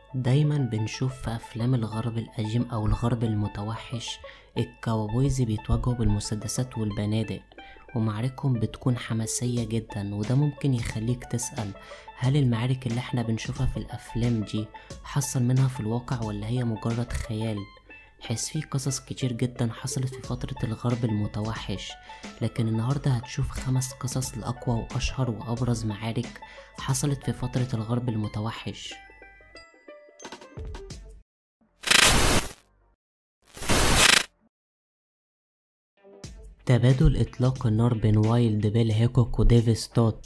دايما بنشوف في أفلام الغرب القديم أو الغرب المتوحش الكاوبويز بيتواجهوا بالمسدسات والبنادق ومعاركهم بتكون حماسية جدا وده ممكن يخليك تسأل هل المعارك اللي احنا بنشوفها في الأفلام دي حصل منها في الواقع ولا هي مجرد خيال حيث في قصص كتير جدا حصلت في فترة الغرب المتوحش لكن النهاردة هتشوف خمس قصص لأقوى وأشهر وأبرز معارك حصلت في فترة الغرب المتوحش تبادل إطلاق النار بين وايلد بيل هيكوك وديفيس توت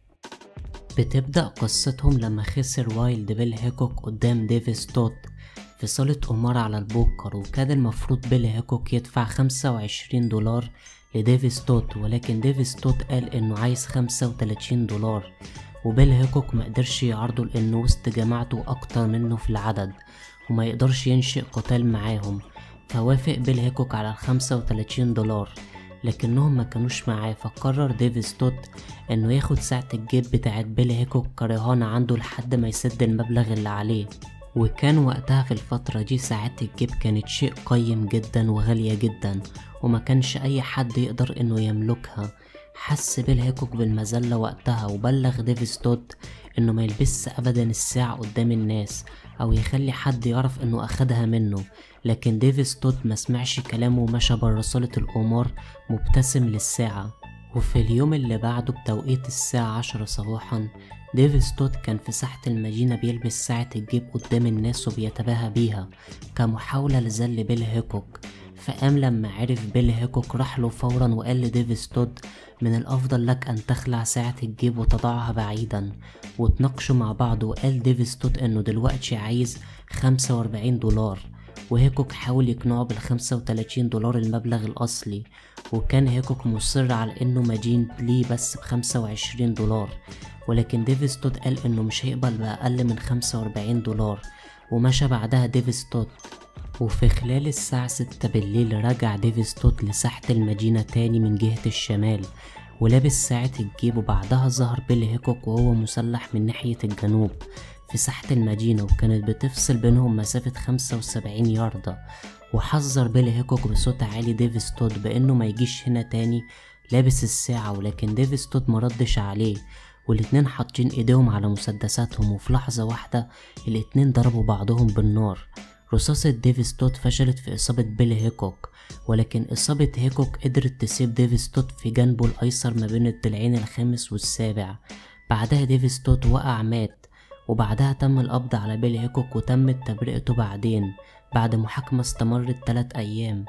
بتبدأ قصتهم لما خسر وايلد بيل هيكوك قدام ديفيس توت في صالة قمار على البوكر وكان المفروض بيل هيكوك يدفع خمسة وعشرين دولار لديفيس توت ولكن ديفيس توت قال انه عايز خمسة وتلاتين دولار وبيل هيكوك مقدرش يعرضه لانه وسط جماعته اكتر منه في العدد وما يقدرش ينشئ قتال معاهم فوافق بيل هيكوك على الخمسة وتلاتين دولار لكنهم ما كانوش معاه فقرر ديفيس توت انه ياخد ساعة الجيب بتاعت بيل هيكوك كرهانة عنده لحد ما يسد المبلغ اللي عليه وكان وقتها في الفترة دي ساعات الجيب كانت شيء قيم جدا وغالية جدا وما كانش اي حد يقدر انه يملكها حس بيل هيكوك بالمذلة وقتها وبلغ ديفيس توت انه ما يلبسش ابدا الساعة قدام الناس او يخلي حد يعرف انه اخدها منه لكن ديفيس توت ما سمعش كلامه ومشى برا صالة القمار مبتسم للساعة وفي اليوم اللي بعده بتوقيت الساعة عشرة صباحا ديفيس توت كان في ساحة المدينة بيلبس ساعة الجيب قدام الناس وبيتباهى بيها كمحاولة لذل بيل هيكوك فقام لما عرف بيل هيكوك راح له فورا وقال لديفيس توت من الأفضل لك أن تخلع ساعة الجيب وتضعها بعيدا واتناقشوا مع بعض وقال ديفيس توت إنه دلوقتي عايز خمسة وأربعين دولار وهيكوك حاول يقنعه بالخمسة وتلاتين دولار المبلغ الأصلي وكان هيكوك مصر على إنه مدين ليه بس بخمسة وعشرين دولار ولكن ديفيس توت قال إنه مش هيقبل بأقل من خمسة وأربعين دولار ومشى بعدها ديفيس توت وفي خلال الساعة ستة بالليل رجع ديفيس توت لساحة المدينة تاني من جهة الشمال ولابس ساعة الجيب وبعدها ظهر بيل هيكوك وهو مسلح من ناحية الجنوب في ساحة المدينة وكانت بتفصل بينهم مسافة خمسة وسبعين ياردة وحذر بيل هيكوك بصوت عالي ديفيس توت بأنه ما يجيش هنا تاني لابس الساعة ولكن ديفيس توت مردش عليه والاتنين حاطين ايديهم على مسدساتهم وفي لحظة واحدة الاتنين ضربوا بعضهم بالنار رصاصة ديفيس توت فشلت في إصابة بيل هيكوك ولكن إصابة هيكوك قدرت تسيب ديفيس توت في جنبه الأيسر ما بين الضلعين الخامس والسابع بعدها ديفيس توت وقع مات وبعدها تم القبض على بيل هيكوك وتمت تبرئته بعدين بعد محاكمة استمرت تلات أيام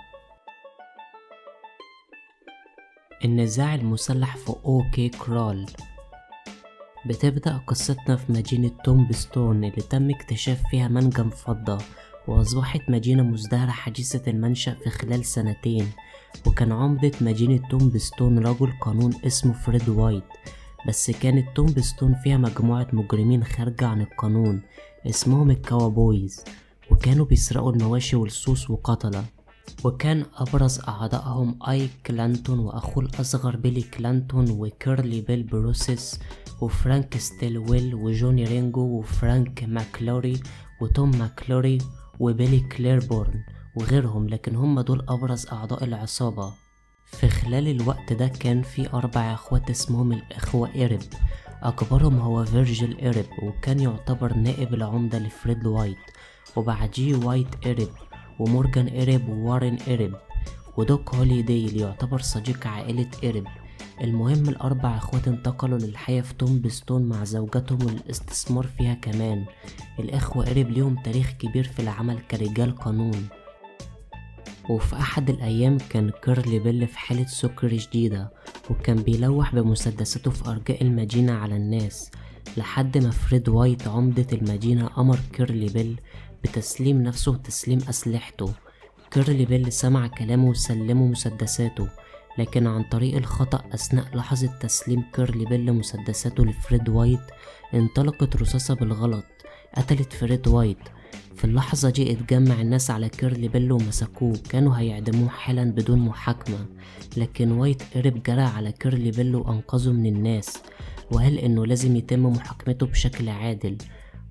النزاع المسلح في أوكي كرال بتبدأ قصتنا في مدينة تومبستون اللي تم اكتشاف فيها منجم فضة وأصبحت مدينة مزدهرة حديثة المنشأ في خلال سنتين وكان عمدة مدينة تومبستون رجل قانون اسمه فريد وايت بس كانت تومبستون فيها مجموعة مجرمين خارجة عن القانون اسمهم الكاوبويز وكانوا بيسرقوا المواشي والصوص وقتلة وكان أبرز أعضائهم آي كلانتون وأخوه الأصغر بيلي كلانتون وكيرلي بيل بروسيس وفرانك ستيلويل وجوني رينجو وفرانك ماكلوري وتوم ماكلوري وبيلي كليربورن وغيرهم لكن هم دول أبرز أعضاء العصابة في خلال الوقت ده كان في أربع إخوات اسمهم الإخوة إيرب أكبرهم هو فيرجيل إيرب وكان يعتبر نائب العمدة لفريد وايت وبعديه وايت إيرب ومورجان إيرب ووارن إيرب ودوك هوليداي اللي يعتبر صديق عائلة إيرب المهم الأربع إخوات انتقلوا للحياة في تومبستون مع زوجاتهم والاستثمار فيها كمان الإخوة إيرب ليهم تاريخ كبير في العمل كرجال قانون وفي أحد الأيام كان كيرلي بيل في حالة سكر شديدة وكان بيلوح بمسدساته في أرجاء المدينة على الناس لحد ما فريد وايت عمدة المدينة أمر كيرلي بيل بتسليم نفسه وتسليم أسلحته كيرلي بيل سمع كلامه وسلمه مسدساته لكن عن طريق الخطأ أثناء لحظة تسليم كيرلي بيل مسدساته لفريد وايت انطلقت رصاصة بالغلط قتلت فريد وايت في اللحظة دي اتجمع الناس على كيرلي بيل ومسكوه كانوا هيعدموه حالا بدون محاكمة لكن وايت قرب جرى على كيرلي بيل وأنقذه من الناس وقال إنه لازم يتم محاكمته بشكل عادل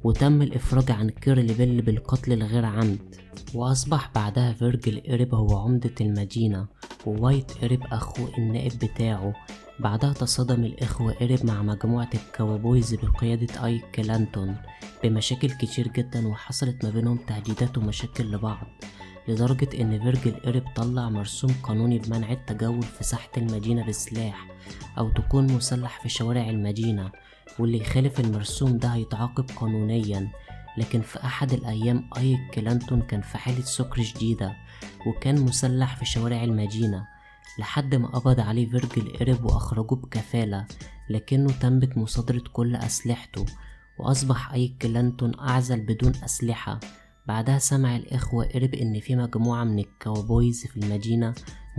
وتم الإفراج عن كيرلي بيل بالقتل الغير عمد وأصبح بعدها فيرجل إيرب هو عمدة المدينة ووايت إيرب أخوه النائب بتاعه بعدها تصادم الإخوة إيرب مع مجموعة الكاوبويز بقيادة أيك كلانتون بمشاكل كتير جدا وحصلت ما بينهم تهديدات ومشاكل لبعض لدرجة إن فيرجل إيرب طلع مرسوم قانوني بمنع التجول في ساحة المدينة بسلاح أو تكون مسلح في شوارع المدينة واللي يخالف المرسوم ده هيتعاقب قانونيا لكن في أحد الأيام أيك كلانتون كان في حالة سكر شديدة وكان مسلح في شوارع المدينة لحد ما قبض عليه فيرجل إيرب وأخرجوه بكفالة لكنه تمت مصادرة كل أسلحته وأصبح أيك كلانتون أعزل بدون أسلحة بعدها سمع الإخوة إيرب إن في مجموعة من الكاوبويز في المدينة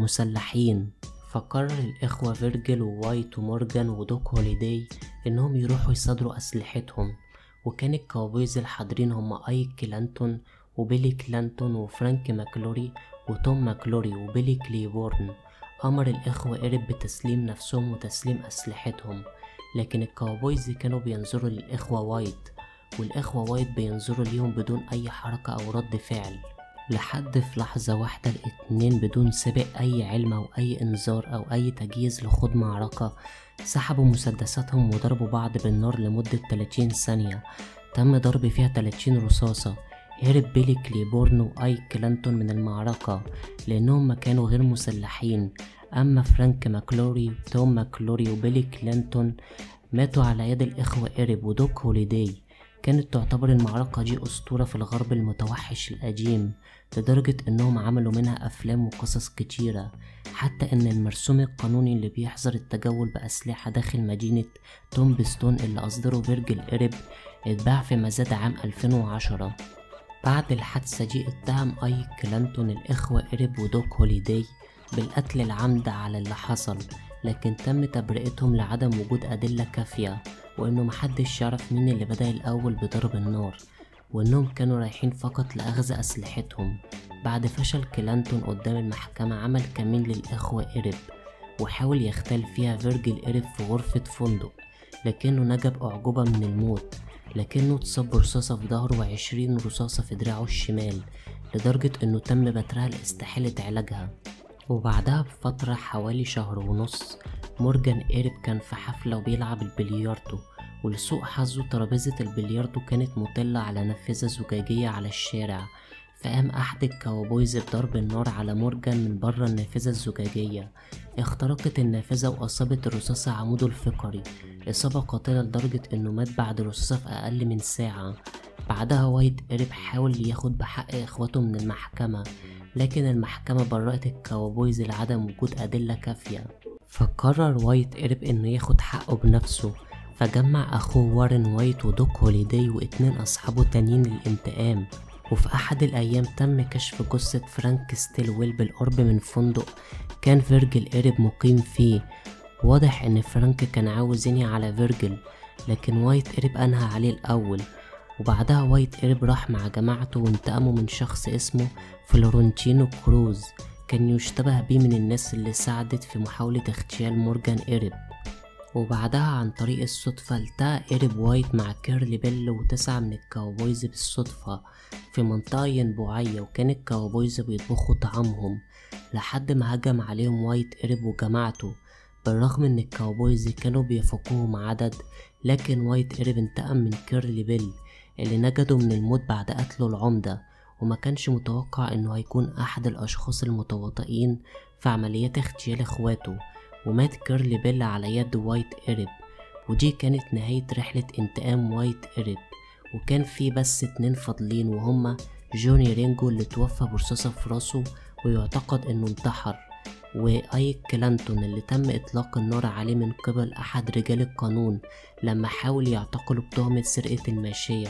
مسلحين فقرر الإخوة فيرجل ووايت ومورجان ودوك هوليداي إنهم يروحوا يصادروا أسلحتهم وكان الكاوبويز الحاضرين هما أيك كلانتون وبيلي كلانتون وفرانك ماكلوري وتوم ماكلوري وبيلي كليبورن أمر الإخوة إيرب بتسليم نفسهم وتسليم أسلحتهم لكن الكاوبويز كانوا بينظروا للإخوة وايت والإخوة وايت بينظروا ليهم بدون أي حركة أو رد فعل لحد في لحظة واحدة الاتنين بدون سابق أي علم أو أي إنذار أو أي تجهيز لخوض معركة سحبوا مسدساتهم وضربوا بعض بالنار لمدة 30 ثانية تم ضرب فيها 30 رصاصة هرب بيلي كليبورن وآي كلانتون من المعركة لأنهم ما كانوا غير مسلحين أما فرانك ماكلوري وتوم ماكلوري وبيلي كلانتون ماتوا على يد الإخوة إيرب ودوك هوليداي كانت تعتبر المعركة دي أسطورة في الغرب المتوحش القديم لدرجة إنهم عملوا منها أفلام وقصص كتيرة حتى إن المرسوم القانوني اللي بيحظر التجول بأسلحة داخل مدينة تومبستون اللي أصدره فيرجل إيرب اتباع في مزاد عام 2010 بعد الحادثة دي اتهم أي كلانتون الإخوة إيرب ودوك هوليداي بالقتل العمد على اللي حصل لكن تم تبرئتهم لعدم وجود أدلة كافية وإنه محدش يعرف مين اللي بدأ الأول بضرب النار وإنهم كانوا رايحين فقط لأخذ أسلحتهم بعد فشل كلانتون قدام المحكمة عمل كمين للإخوة إيرب وحاول يختل فيها فيرجل إيرب في غرفة فندق لكنه نجا بأعجوبة من الموت لكنه اتصاب برصاصة في ظهره وعشرين رصاصة في دراعه الشمال لدرجة إنه تم بترها لاستحالة علاجها وبعدها بفترة حوالي شهر ونص مورجان إيرب كان في حفلة وبيلعب البلياردو ولسوء حظه ترابيزة البلياردو كانت مطلة على نافذة زجاجية على الشارع فقام أحد الكاوبويز بضرب النار على مورجان من بره النافذة الزجاجية اخترقت النافذة وأصابت الرصاصة عموده الفقري إصابة قاتلة لدرجة إنه مات بعد رصاصة في أقل من ساعة بعدها وايت إيرب حاول ياخد بحق إخواته من المحكمة لكن المحكمة برأت الكاوبويز لعدم وجود أدلة كافية فقرر وايت إيرب إنه ياخد حقه بنفسه فجمع أخوه وارن وايت ودوك هوليداي واتنين أصحابه تانيين للانتقام وفي أحد الأيام تم كشف جثة فرانك ستيلويل بالقرب من فندق كان فيرجل إيرب مقيم فيه واضح إن فرانك كان عاوز ينهي على فيرجل لكن وايت إيرب أنهى عليه الأول وبعدها وايت إيرب راح مع جماعته وانتقموا من شخص اسمه فلورنتينو كروز كان يشتبه بيه من الناس اللي ساعدت في محاولة اغتيال مورجان إيرب وبعدها عن طريق الصدفة التقى إيرب وايت مع كيرلي بيل وتسعة من الكاوبويز بالصدفة في منطقة ينبوعية وكان الكاوبويز بيطبخوا طعامهم لحد ما هجم عليهم وايت إيرب وجماعته بالرغم ان الكاوبويز كانوا بيفوقوهم عدد لكن وايت إيرب انتقم من كيرلي بيل اللي نجده من الموت بعد قتله العمدة وما كانش متوقع انه هيكون احد الاشخاص المتواطئين في عمليات اغتيال اخواته ومات كيرلي بيل على يد وايت إيرب ودي كانت نهاية رحلة انتقام وايت إيرب وكان في بس اتنين فاضلين وهما جوني رينجو اللي توفى برصاصة في راسه ويعتقد انه انتحر وأيك كلانتون اللي تم إطلاق النار عليه من قبل أحد رجال القانون لما حاول يعتقله بتهمة سرقة الماشية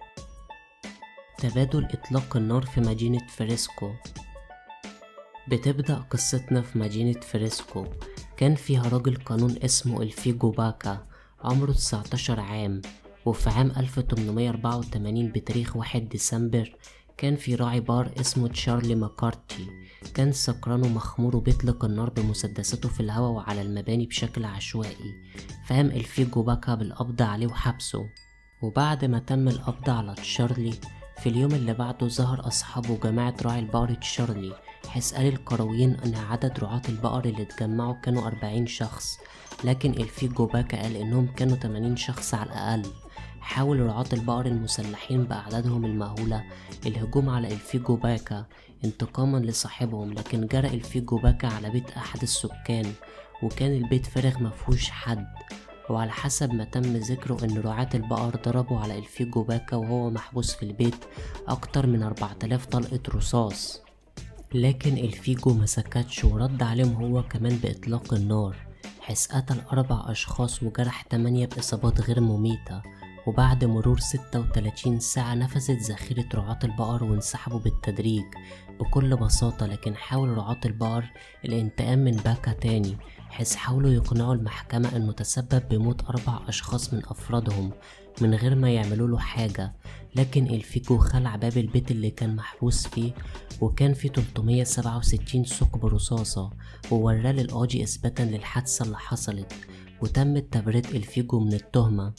تبادل إطلاق النار في مدينة فريسكو بتبدأ قصتنا في مدينة فريسكو كان فيها راجل قانون اسمه الفيجو باكا عمره 19 عام وفي عام 1884 بتاريخ 1 ديسمبر كان في راعي بار اسمه تشارلي ماكارتي كان سكران ومخمور وبيطلق النار بمسدساته في الهواء وعلى المباني بشكل عشوائي فقام الفيجو باكا بالقبض عليه وحبسه وبعد ما تم القبض على تشارلي في اليوم اللي بعده ظهر أصحابه جماعة راعي البقر تشارلي حيث قال القرويين أن عدد رعاة البقر اللي اتجمعوا كانوا أربعين شخص لكن الفيجو باكا قال إنهم كانوا تمانين شخص على الأقل حاول رعاة البقر المسلحين بأعدادهم المهولة الهجوم على الفيجو باكا انتقاما لصاحبهم لكن جرى الفيجو باكا على بيت أحد السكان وكان البيت فارغ مفهوش حد وعلى حسب ما تم ذكره ان رعاة البقر ضربوا على الفيجو باكا وهو محبوس في البيت اكتر من 4000 طلقة رصاص لكن الفيجو ما سكتش ورد عليهم هو كمان بإطلاق النار حيث قتل أربع أشخاص وجرح تمانية بإصابات غير مميتة وبعد مرور 36 ساعة نفذت ذخيرة رعاة البقر وانسحبوا بالتدريج بكل بساطة لكن حاول رعاة البقر الانتقام من باكا تاني حيث حاولوا يقنعوا المحكمة انه تسبب بموت أربع أشخاص من أفرادهم من غير ما يعملوا له حاجة لكن الفيجو خلع باب البيت اللي كان محبوس فيه وكان فيه 367 ثقب رصاصة ووراه للقاضي إثباتا للحادثة اللي حصلت وتم تبريد الفيجو من التهمة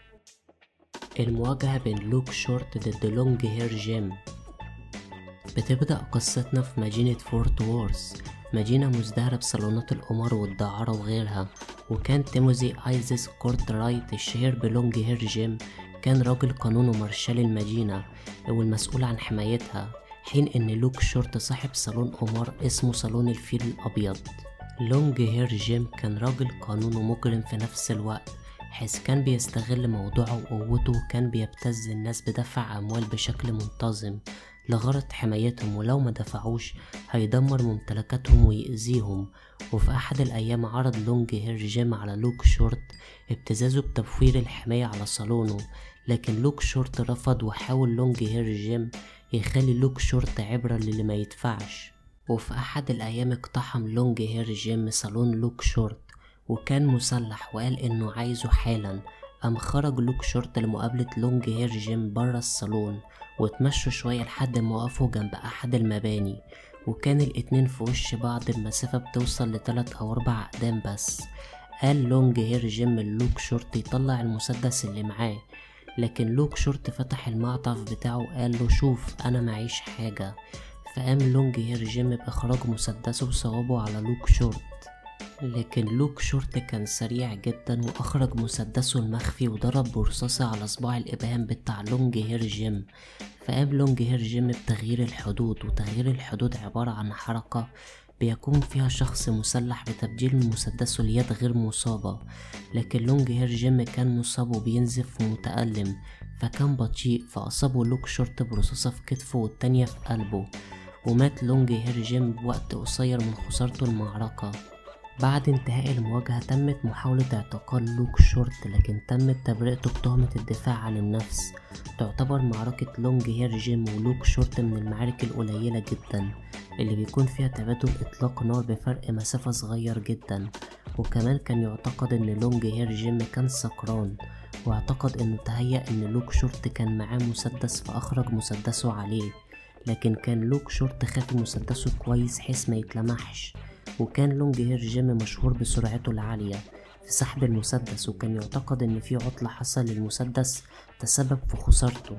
المواجهة بين لوك شورت ضد لونج هير جيم بتبدأ قصتنا في مدينة فورت وورث مدينة مزدهرة بصالونات القمار والدعارة وغيرها وكان تيموزي ايزيس كورت رايت الشهير بلونج هير جيم كان راجل قانون ومارشال المدينة والمسؤول عن حمايتها حين ان لوك شورت صاحب صالون قمار اسمه صالون الفيل الابيض لونج هير جيم كان راجل قانون ومجرم في نفس الوقت حيث كان بيستغل موضوعه وقوته وكان بيبتز الناس بدفع أموال بشكل منتظم لغرض حمايتهم ولو ما دفعوش هيدمر ممتلكاتهم ويأذيهم وفي أحد الأيام عرض لونج هير جيم على لوك شورت ابتزازه بتوفير الحماية على صالونه لكن لوك شورت رفض وحاول لونج هير جيم يخلي لوك شورت عبرة للي ما يدفعش وفي أحد الأيام اقتحم لونج هير جيم صالون لوك شورت وكان مسلح وقال إنه عايزه حالا قام خرج لوك شورت لمقابلة لونج هير جيم برا الصالون واتمشوا شوية لحد ما وقفوا جنب أحد المباني وكان الاتنين في وش بعض المسافة بتوصل لتلات أو أربع أقدام بس قال لونج هير جيم لوك شورت يطلع المسدس اللي معاه لكن لوك شورت فتح المعطف بتاعه وقال له شوف أنا معيش حاجة فقام لونج هير جيم بإخراج مسدسه وصوابه على لوك شورت لكن لوك شورت كان سريع جدا واخرج مسدسه المخفي وضرب برصاصة على صباع الابهام بتاع لونج هير جيم فقام لونج هير جيم بتغيير الحدود وتغيير الحدود عبارة عن حركة بيكون فيها شخص مسلح بتبديل مسدسه ليد غير مصابة لكن لونج هير جيم كان مصاب وبينزف ومتألم فكان بطيء فأصابه لوك شورت برصاصة في كتفه والتانية في قلبه ومات لونج هير جيم بوقت قصير من خسارته المعركة بعد انتهاء المواجهة تمت محاولة اعتقال لوك شورت لكن تمت تبرئته بتهمة الدفاع عن النفس تعتبر معركة لونج هير جيم ولوك شورت من المعارك القليلة جدا اللي بيكون فيها تبادل إطلاق نار بفرق مسافة صغير جدا وكمان كان يعتقد ان لونج هير جيم كان سكران واعتقد انه تهيأ ان لوك شورت كان معاه مسدس فأخرج مسدسه عليه لكن كان لوك شورت خافي مسدسه كويس حيث ما يتلمحش وكان لونج هير جيم مشهور بسرعته العالية في سحب المسدس وكان يعتقد ان في عطلة حصل للمسدس تسبب في خسارته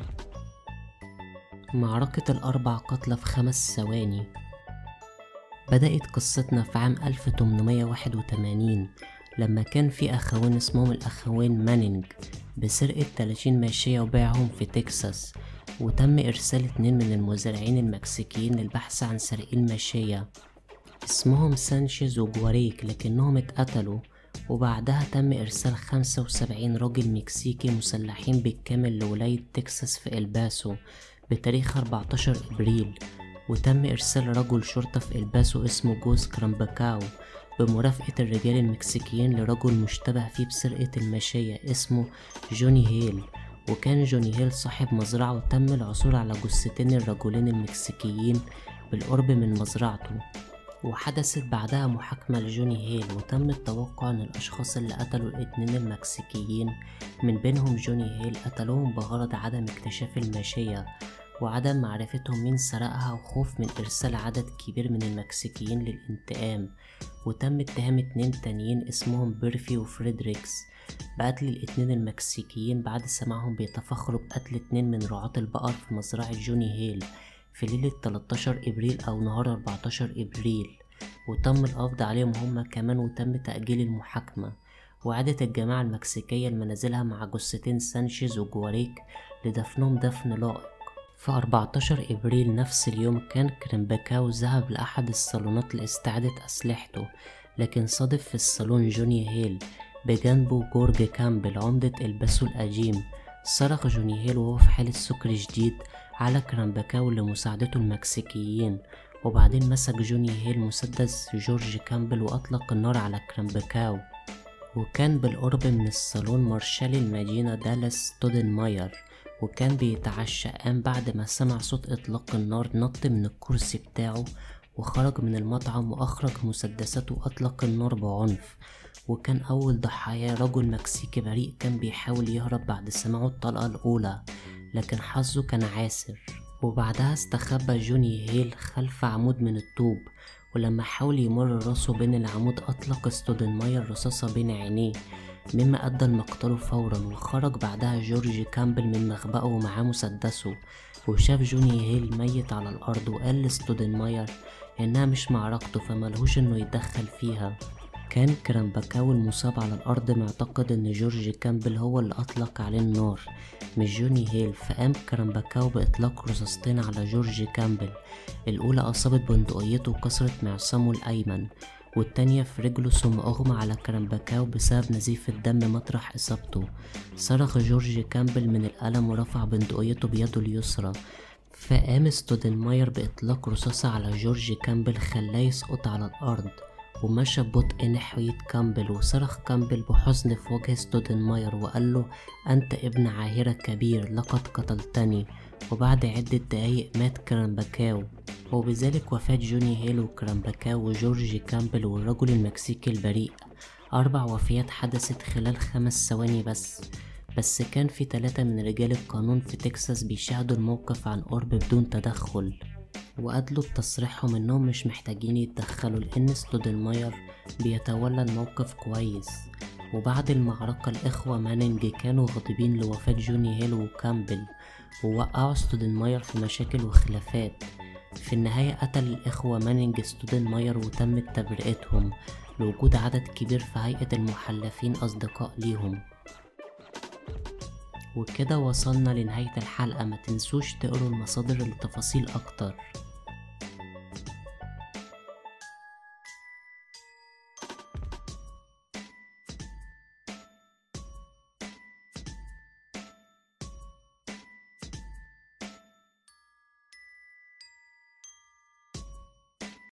معركة الأربع قتلى في خمس ثواني بدأت قصتنا في عام 1881 لما كان في أخوين اسمهم الأخوين مانينج بسرقة 30 ماشية وبيعهم في تكساس وتم إرسال اتنين من المزارعين المكسيكيين للبحث عن سارقي الماشية اسمهم سانشيز وجواريك لكنهم اتقتلوا وبعدها تم إرسال خمسة وسبعين راجل مكسيكي مسلحين بالكامل لولاية تكساس في إلباسو بتاريخ 14 إبريل وتم إرسال رجل شرطة في إلباسو اسمه جوز كرامباكاو بمرافقة الرجال المكسيكيين لرجل مشتبه فيه بسرقة الماشية اسمه جوني هيل وكان جوني هيل صاحب مزرعة وتم العثور على جثتين الرجلين المكسيكيين بالقرب من مزرعته وحدثت بعدها محاكمة لجوني هيل وتم التوقع ان الاشخاص اللي قتلوا الاتنين المكسيكيين من بينهم جوني هيل قتلوهم بغرض عدم اكتشاف الماشية وعدم معرفتهم مين سرقها وخوف من إرسال عدد كبير من المكسيكيين للانتقام وتم اتهام اتنين تانيين اسمهم بيرفي وفريدريكس بقتل الاتنين المكسيكيين بعد سماعهم بيتفخروا بقتل اتنين من رعاة البقر في مزرعة جوني هيل في ليلة 13 إبريل أو نهار 14 إبريل وتم القبض عليهم هما كمان وتم تأجيل المحاكمة وعادت الجماعة المكسيكية لمنازلها مع جثتين سانشيز وجواريك لدفنهم دفن لائق في 14 إبريل نفس اليوم كان كريمباكاو ذهب لأحد الصالونات لاستعادة أسلحته لكن صادف في الصالون جوني هيل بجانبه جورج كامبل عمدة الباسو القديم صرخ جوني هيل وهو في حالة سكر شديد على كرامباكاو لمساعدته المكسيكيين وبعدين مسك جوني هيل مسدس جورج كامبل وأطلق النار على كرامباكاو وكان بالقرب من الصالون مارشال المدينة دالاس تودن ماير وكان بيتعشى قام بعد ما سمع صوت إطلاق النار نط من الكرسي بتاعه وخرج من المطعم وأخرج مسدساته وأطلق النار بعنف وكان أول ضحايا رجل مكسيكي بريء كان بيحاول يهرب بعد سماعه الطلقة الأولى لكن حظه كان عاسر وبعدها استخبى جوني هيل خلف عمود من الطوب ولما حاول يمر راسه بين العمود أطلق ستودنماير رصاصة بين عينيه مما أدى لمقتله فورا وخرج بعدها جورج كامبل من مخبأه ومعاه مسدسه وشاف جوني هيل ميت على الأرض وقال لستودنماير إنها مش معركته فملهوش إنه يتدخل فيها كان كرامباكاو المصاب على الأرض معتقد إن جورج كامبل هو اللي أطلق عليه النار مش جوني هيل فقام كرامباكاو بإطلاق رصاصتين على جورج كامبل الأولى أصابت بندقيته وكسرت معصمه الأيمن والتانية في رجله ثم أغمى على كرامباكاو بسبب نزيف الدم مطرح إصابته صرخ جورج كامبل من الألم ورفع بندقيته بيده اليسرى فقام ستودنماير بإطلاق رصاصة على جورج كامبل خلاه يسقط على الأرض ومشى ببطء ناحية كامبل وصرخ كامبل بحزن في وجه ستودنماير وقال له أنت ابن عاهرة كبير لقد قتلتني وبعد عدة دقايق مات كرامباكاو وبذلك وفاة جوني هيل وكرامباكاو وجورج كامبل والرجل المكسيكي البريء أربع وفيات حدثت خلال خمس ثواني بس بس كان في تلاتة من رجال القانون في تكساس بيشاهدوا الموقف عن قرب بدون تدخل وأدلوا بتصريحهم إنهم مش محتاجين يتدخلوا لأن ستودنماير بيتولى الموقف كويس وبعد المعركة الإخوة مانينج كانوا غاضبين لوفاة جوني هيل وكامبل ووقعوا ستودنماير في مشاكل وخلافات في النهاية قتل الإخوة مانينج ستودنماير وتمت تبرئتهم لوجود عدد كبير في هيئة المحلفين أصدقاء ليهم وكده وصلنا لنهاية الحلقة ما تنسوش تقروا المصادر لتفاصيل أكتر